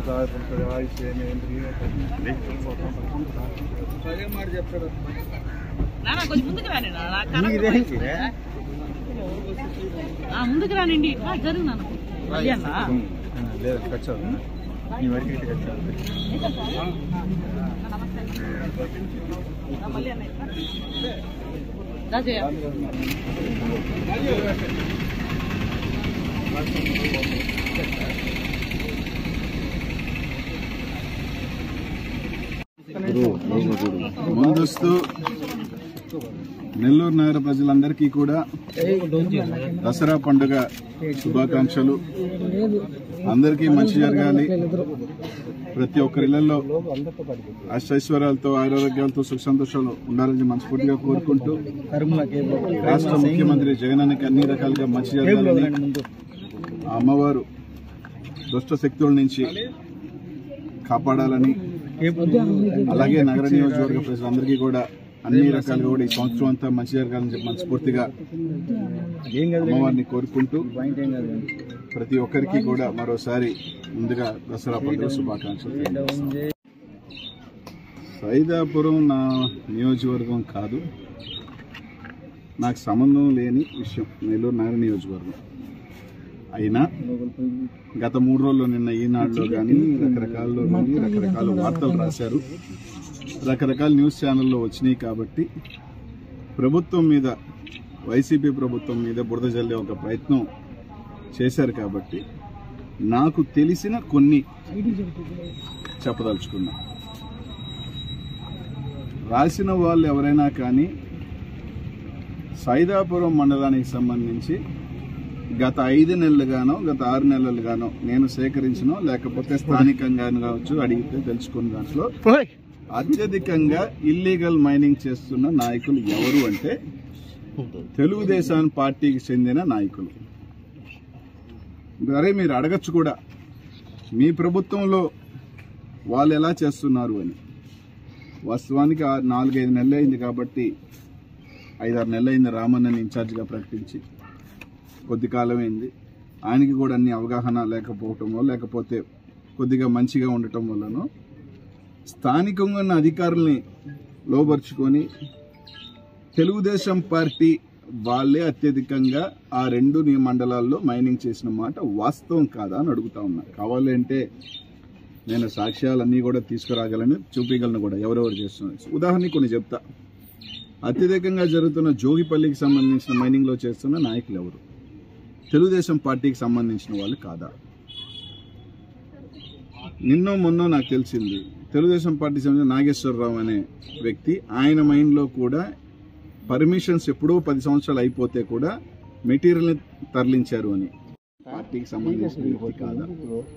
ಸಹಾಯ ಆಯುಷ್ ಏನೇಂದ್ರಿಯ అదే మాట చెప్తాడు నాన్న కొంచెం ముందుకు రాని నాన్న. కరెక్ట్ ఆ, ముందుకు రానండి ఇట్లా జరుగు నాన్న మళ్ళీ అన్న లేదు ఖర్చు నీ వరకు అయితే ఖర్చు ఆ, మళ్ళీ అన్న ఇట్లా. దా జయ. ముందస్తు నెల్లూరు నగర ప్రజలందరికీ కూడా దసరా పండుగ శుభాకాంక్షలు అందరికీ మంచి జరగాలి ప్రతి ఒక్కరి ఇళ్లలో అష్టైశ్వర్యాలతో ఆరోగ్యాలతో సుఖ సంతోషాలు ఉండాలని మనస్ఫూర్తిగా కోరుకుంటూ రాష్ట్ర ముఖ్యమంత్రి జగనానికి అన్ని రకాలుగా మంచి జరగాలని ఆ అమ్మవారు దుష్ట శక్తుల నుంచి కాపాడాలని అలాగే నగర నియోజకవర్గ ప్రజలందరికీ కూడా అన్ని రకాలుగా కూడా ఈ సంవత్సరం అంతా మంచి జరగాలని చెప్పి మనస్ఫూర్తిగా అమ్మవారిని కోరుకుంటూ ప్రతి ఒక్కరికి కూడా మరోసారి ముందుగా దసరా పండుగ శుభాకాంక్షలు తెలియజేస్తున్నాను. సైదాపురం నా నియోజకవర్గం కాదు నాకు సంబంధం లేని విషయం నెల్లూరు నగర నియోజకవర్గం అయినా గత మూడు రోజుల్లో నిన్న ఈనాడులో కానీ రకరకాల్లో కానీ రకరకాల వార్తలు రాశారు రకరకాల న్యూస్ ఛానల్లో వచ్చినాయి కాబట్టి ప్రభుత్వం మీద వైసీపీ ప్రభుత్వం మీద బురద జల్లే ఒక ప్రయత్నం చేశారు కాబట్టి నాకు తెలిసిన కొన్ని చెప్పదలుచుకున్నా రాసిన వాళ్ళు ఎవరైనా కానీ సైదాపురం మండలానికి సంబంధించి గత ఐదు నెలలుగానో గత ఆరు నెలలుగానో నేను సేకరించినో లేకపోతే స్థానికంగా కావచ్చు అడిగితే తెలుసుకున్న దాంట్లో అత్యధికంగా ఇల్లీగల్ మైనింగ్ చేస్తున్న నాయకులు ఎవరు అంటే తెలుగుదేశం పార్టీకి చెందిన నాయకులు అరే మీరు అడగచ్చు కూడా మీ ప్రభుత్వంలో వాళ్ళు ఎలా చేస్తున్నారు అని వాస్తవానికి ఆ నాలుగైదు నెలలు అయింది కాబట్టి ఐదారు నెలలు అయింది రామన్నని ఇన్ఛార్జిగా ప్రకటించి కొద్ది కాలం అయింది ఆయనకి కూడా అన్ని అవగాహన లేకపోవటమో లేకపోతే కొద్దిగా మంచిగా ఉండటం వల్లనో స్థానికంగా ఉన్న అధికారుల్ని లోబరుచుకొని తెలుగుదేశం పార్టీ వాళ్ళే అత్యధికంగా ఆ రెండు నీ మండలాల్లో మైనింగ్ చేసిన మాట వాస్తవం కాదా అని అడుగుతా ఉన్నా కావాలి అంటే నేను సాక్ష్యాలన్నీ కూడా తీసుకురాగలను చూపించగలను కూడా ఎవరెవరు చేస్తున్నారు ఉదాహరణకి కొన్ని చెప్తా అత్యధికంగా జరుగుతున్న జోగిపల్లికి సంబంధించిన మైనింగ్లో చేస్తున్న నాయకులు ఎవరు తెలుగుదేశం పార్టీకి సంబంధించిన వాళ్ళు కాదా నిన్నో మొన్నో నాకు తెలిసింది తెలుగుదేశం పార్టీ సంబంధించిన నాగేశ్వరరావు అనే వ్యక్తి ఆయన మైండ్లో కూడా పర్మిషన్స్ ఎప్పుడో పది సంవత్సరాలు అయిపోతే కూడా మెటీరియల్ని తరలించారు అని పార్టీకి సంబంధించిన వ్యక్తి కాదా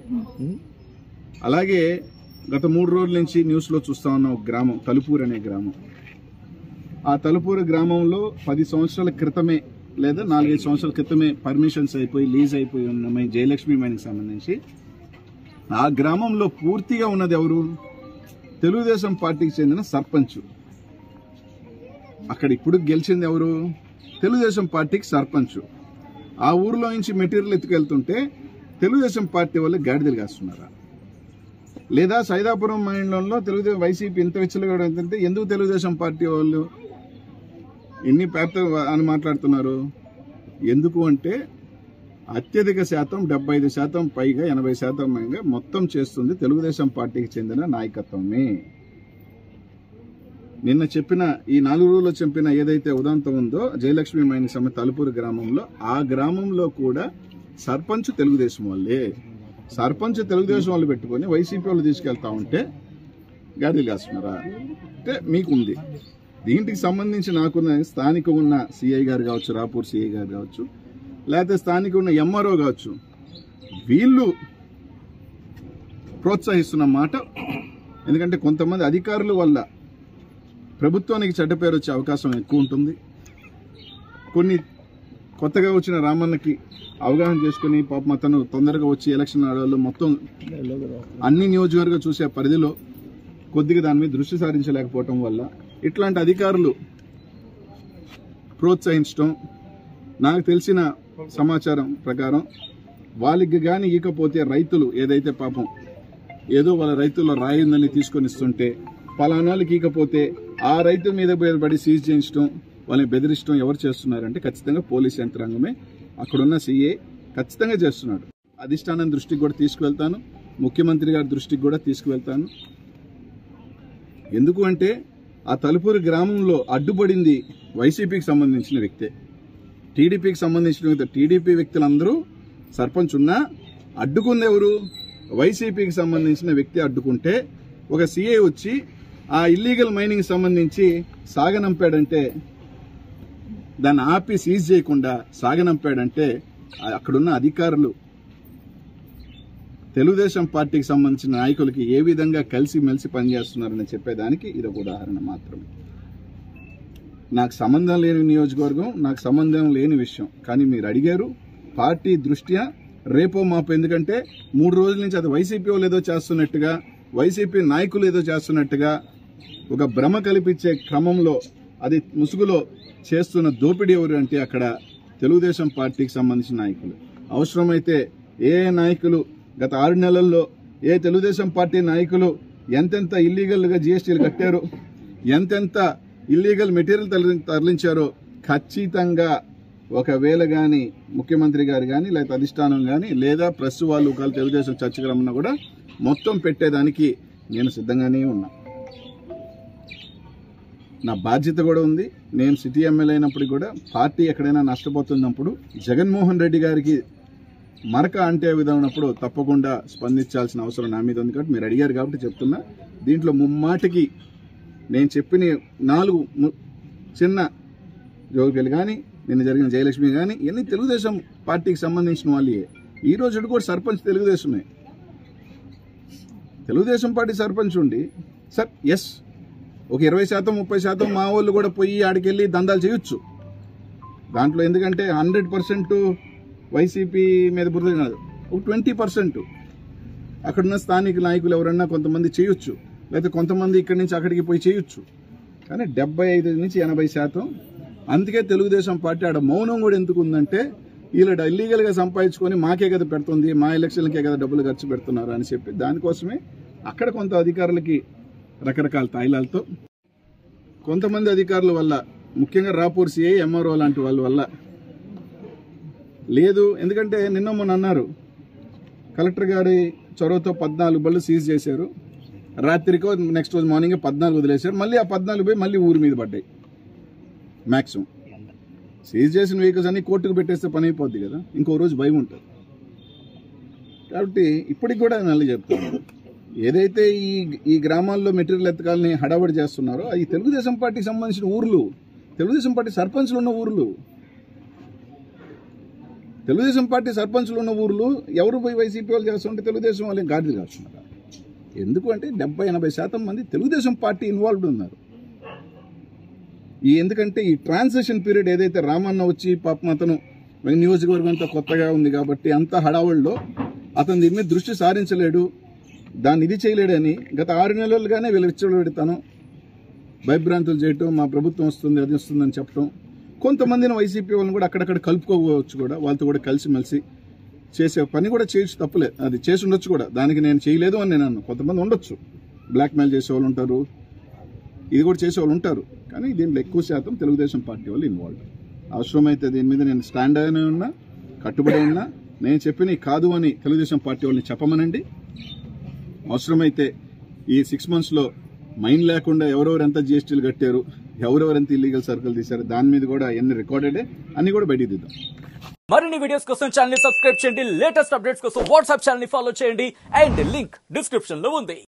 అలాగే గత మూడు రోజుల నుంచి న్యూస్లో చూస్తా ఉన్న ఒక గ్రామం తలుపూరు అనే గ్రామం ఆ తలుపూరు గ్రామంలో పది సంవత్సరాల క్రితమే లేదా నాలుగైదు సంవత్సరాల క్రితమే పర్మిషన్స్ అయిపోయి లీజ్ అయిపోయి ఉన్న మై జయలక్ష్మి మైన్కి సంబంధించి ఆ గ్రామంలో పూర్తిగా ఉన్నది ఎవరు తెలుగుదేశం పార్టీకి చెందిన సర్పంచ్ అక్కడ ఇప్పుడు గెలిచింది ఎవరు తెలుగుదేశం పార్టీకి సర్పంచ్ ఆ ఊర్లో నుంచి మెటీరియల్ ఎత్తుకెళ్తుంటే తెలుగుదేశం పార్టీ వాళ్ళు గాడిదలు కాస్తున్నారా లేదా సైదాపురం మండలంలో తెలుగుదేశం వైసీపీ ఇంత విచ్చలుగా ఏంటంటే ఎందుకు తెలుగుదేశం పార్టీ వాళ్ళు ఎన్ని పేపర్ అని మాట్లాడుతున్నారు ఎందుకు అంటే అత్యధిక శాతం డెబ్బై ఐదు శాతం పైగా ఎనభై శాతం పైగా మొత్తం చేస్తుంది తెలుగుదేశం పార్టీకి చెందిన నాయకత్వమే నిన్న చెప్పిన ఈ నాలుగు రోజుల్లో చెప్పిన ఏదైతే ఉదాంతం ఉందో జయలక్ష్మి మైన్ సమ తలుపూరు గ్రామంలో ఆ గ్రామంలో కూడా సర్పంచ్ తెలుగుదేశం వాళ్ళే సర్పంచ్ తెలుగుదేశం వాళ్ళు పెట్టుకొని వైసీపీ వాళ్ళు తీసుకెళ్తా ఉంటే గాడిలు కాస్తున్నారా అంటే మీకుంది దీంటికి సంబంధించి నాకున్న స్థానిక ఉన్న సిఐ గారు కావచ్చు రాపూర్ సిఐ గారు కావచ్చు లేకపోతే స్థానిక ఉన్న ఎంఆర్ఓ కావచ్చు వీళ్ళు ప్రోత్సహిస్తున్న మాట ఎందుకంటే కొంతమంది అధికారుల వల్ల ప్రభుత్వానికి చెడ్డ పేరు వచ్చే అవకాశం ఎక్కువ ఉంటుంది కొన్ని కొత్తగా వచ్చిన రామన్నకి అవగాహన చేసుకుని పాపం అతను తొందరగా వచ్చి ఎలక్షన్ ఆడవాళ్ళు మొత్తం అన్ని నియోజకవర్గ చూసే పరిధిలో కొద్దిగా దాని మీద దృష్టి సారించలేకపోవటం వల్ల ఇట్లాంటి అధికారులు ప్రోత్సహించడం నాకు తెలిసిన సమాచారం ప్రకారం వాళ్ళకి కానీ ఇకపోతే రైతులు ఏదైతే పాపం ఏదో వాళ్ళ రైతుల్లో రాయి ఉందని తీసుకొని ఇస్తుంటే పలానాలకి ఇకపోతే ఆ రైతు మీద పడి సీజ్ చేయించడం వాళ్ళని బెదిరించడం ఎవరు చేస్తున్నారంటే ఖచ్చితంగా పోలీస్ యంత్రాంగమే అక్కడున్న సీఏ ఖచ్చితంగా చేస్తున్నాడు అధిష్టానం దృష్టికి కూడా తీసుకువెళ్తాను ముఖ్యమంత్రి గారి దృష్టికి కూడా తీసుకువెళ్తాను ఎందుకు అంటే ఆ తలుపూరు గ్రామంలో అడ్డుపడింది వైసీపీకి సంబంధించిన వ్యక్తే టీడీపీకి సంబంధించిన వ్యక్తి టీడీపీ వ్యక్తులందరూ సర్పంచ్ ఉన్నా అడ్డుకుంది ఎవరు వైసీపీకి సంబంధించిన వ్యక్తి అడ్డుకుంటే ఒక సీఏ వచ్చి ఆ ఇల్లీగల్ మైనింగ్ సంబంధించి సాగనంపాడంటే దాన్ని ఆపి సీజ్ చేయకుండా సాగనంపాడంటే ఆ- అక్కడున్న అధికారులు తెలుగుదేశం పార్టీకి సంబంధించిన నాయకులకి ఏ విధంగా కలిసి మెలిసి పనిచేస్తున్నారని చెప్పేదానికి ఇది ఒక ఉదాహరణ మాత్రమే నాకు సంబంధం లేని నియోజకవర్గం నాకు సంబంధం లేని విషయం కానీ మీరు అడిగారు పార్టీ దృష్ట్యా రేపో మాపు ఎందుకంటే మూడు రోజుల నుంచి అది వైసీపీ వాళ్ళు ఏదో చేస్తున్నట్టుగా వైసీపీ నాయకులు ఏదో చేస్తున్నట్టుగా ఒక భ్రమ కల్పించే క్రమంలో అది ముసుగులో చేస్తున్న దోపిడీ ఎవరు అంటే అక్కడ తెలుగుదేశం పార్టీకి సంబంధించిన నాయకులు అవసరమైతే ఏ నాయకులు గత ఆరు నెలల్లో ఏ తెలుగుదేశం పార్టీ నాయకులు ఎంతెంత ఇల్లీగల్గా జీఎస్టీలు కట్టారు ఎంతెంత ఇల్లీగల్ మెటీరియల్ తరలి- తరలించారో ఖచ్చితంగా ఒకవేళ కానీ ముఖ్యమంత్రి గారు కానీ లేదా అధిష్టానం కానీ లేదా ప్రెస్ వాళ్ళు ఒకవేళ తెలుగుదేశం చర్చకు రమ్మన్నా కూడా మొత్తం పెట్టేదానికి నేను సిద్ధంగానే ఉన్నా నా బాధ్యత కూడా ఉంది నేను సిటీ ఎమ్మెల్యే అయినప్పుడు కూడా పార్టీ ఎక్కడైనా నష్టపోతున్నప్పుడు జగన్మోహన్ రెడ్డి గారికి మరక అంటే విధమైనప్పుడు తప్పకుండా స్పందించాల్సిన అవసరం నా మీద ఉంది కాబట్టి మీరు అడిగారు కాబట్టి చెప్తున్నా దీంట్లో ముమ్మాటికి నేను చెప్పిన నాలుగు ము- చిన్న జోగిపల్లి కానీ నిన్న జరిగిన జయలక్ష్మి కానీ ఇవన్నీ తెలుగుదేశం పార్టీకి సంబంధించిన వాళ్ళే ఈ రోజు కూడా సర్పంచ్ తెలుగుదేశమే తెలుగుదేశం పార్టీ సర్పంచ్ ఉండి సార్ ఎస్ ఒక ఇరవై శాతం ముప్పై శాతం మా వాళ్ళు కూడా పోయి ఆడికెళ్ళి దందాలు చేయొచ్చు దాంట్లో ఎందుకంటే హండ్రెడ్ పర్సెంట్ వైసీపీ మీద బురద కాదు ఒక ట్వంటీ పర్సెంట్ అక్కడున్న స్థానిక నాయకులు ఎవరన్నా కొంతమంది చేయొచ్చు లేకపోతే కొంతమంది ఇక్కడి నుంచి అక్కడికి పోయి చేయొచ్చు కానీ డెబ్బై ఐదు నుంచి ఎనభై శాతం అందుకే తెలుగుదేశం పార్టీ ఆడ మౌనం కూడా ఎందుకు ఉందంటే వీళ్ళు ఇల్లీగల్గా సంపాదించుకొని మాకే కదా పెడుతుంది మా ఎలక్షన్లకే కదా డబ్బులు ఖర్చు పెడుతున్నారు అని చెప్పి దానికోసమే అక్కడ కొంత అధికారులకి రకరకాల తాయిలాలతో కొంతమంది అధికారుల వల్ల ముఖ్యంగా రాపూర్ సిఐ ఎంఆర్ఓ లాంటి వాళ్ళ వల్ల లేదు ఎందుకంటే నిన్న మొన్న అన్నారు కలెక్టర్ గారి చొరవతో పద్నాలుగు బళ్ళు సీజ్ చేశారు రాత్రికో నెక్స్ట్ రోజు మార్నింగ్ పద్నాలుగు వదిలేశారు మళ్ళీ ఆ పద్నాలుగు పోయి మళ్ళీ ఊరి మీద పడ్డాయి మ్యాక్సిమం సీజ్ చేసిన వెహికల్స్ అన్ని కోర్టుకు పెట్టేస్తే పని అయిపోద్ది కదా ఇంకో రోజు భయం ఉంటుంది కాబట్టి ఇప్పటికి కూడా మళ్ళీ చెప్తాను ఏదైతే ఈ ఈ గ్రామాల్లో మెటీరియల్ ఎత్తకాలని హడావడి చేస్తున్నారో అది తెలుగుదేశం పార్టీకి సంబంధించిన ఊర్లు తెలుగుదేశం పార్టీ సర్పంచ్లు ఉన్న ఊర్లు తెలుగుదేశం పార్టీ సర్పంచ్లు ఉన్న ఊర్లు ఎవరు పోయి వైసీపీ వాళ్ళు చేస్తుంటే తెలుగుదేశం వాళ్ళు గాడిలు కాస్తున్నారు ఎందుకు అంటే డెబ్బై ఎనభై శాతం మంది తెలుగుదేశం పార్టీ ఇన్వాల్వ్డ్ ఉన్నారు ఈ ఎందుకంటే ఈ ట్రాన్సిషన్ పీరియడ్ ఏదైతే రామన్న వచ్చి పాపం అతను నియోజకవర్గం అంతా కొత్తగా ఉంది కాబట్టి అంత హడావుల్లో అతను దీని మీద దృష్టి సారించలేడు దాన్ని ఇది చేయలేడని గత ఆరు నెలలుగానే వీళ్ళు విచ్చలబెడతాను భయభ్రాంతులు చేయటం మా ప్రభుత్వం వస్తుంది అది వస్తుందని చెప్పడం కొంతమందిని వైసీపీ వాళ్ళని కూడా అక్కడక్కడ కలుపుకోవచ్చు కూడా వాళ్ళతో కూడా కలిసిమెలిసి చేసే పని కూడా చేయొచ్చు తప్పలేదు అది చేసి ఉండొచ్చు కూడా దానికి నేను చేయలేదు అని నేను అన్నాను కొంతమంది ఉండొచ్చు బ్లాక్మెయిల్ చేసే వాళ్ళు ఉంటారు ఇది కూడా చేసే వాళ్ళు ఉంటారు కానీ దీంట్లో ఎక్కువ శాతం తెలుగుదేశం పార్టీ వాళ్ళు ఇన్వాల్వ్ అవసరమైతే దీని మీద నేను స్టాండ్ అయినా ఉన్నా కట్టుబడి ఉన్నా నేను చెప్పిన కాదు అని తెలుగుదేశం పార్టీ వాళ్ళని చెప్పమనండి అవసరమైతే ఈ సిక్స్ మంత్స్లో మైండ్ లేకుండా ఎవరెవరు ఎంత జిఎస్టీలు కట్టారు ఎవరెవరు ఎంత ఇల్లీగల్ సర్కిల్ తీశారు దాని మీద కూడా ఎన్ని రికార్డెడే అన్ని కూడా బయటికి దిద్దాం మరిన్ని వీడియోస్ కోసం ఛానల్ ని సబ్స్క్రైబ్ చేయండి లేటెస్ట్ అప్డేట్స్ కోసం వాట్సాప్ ఛానల్ ని ఫాలో చేయండి అండ్ లింక్ డిస్క్రిప్షన్ లో ఉంది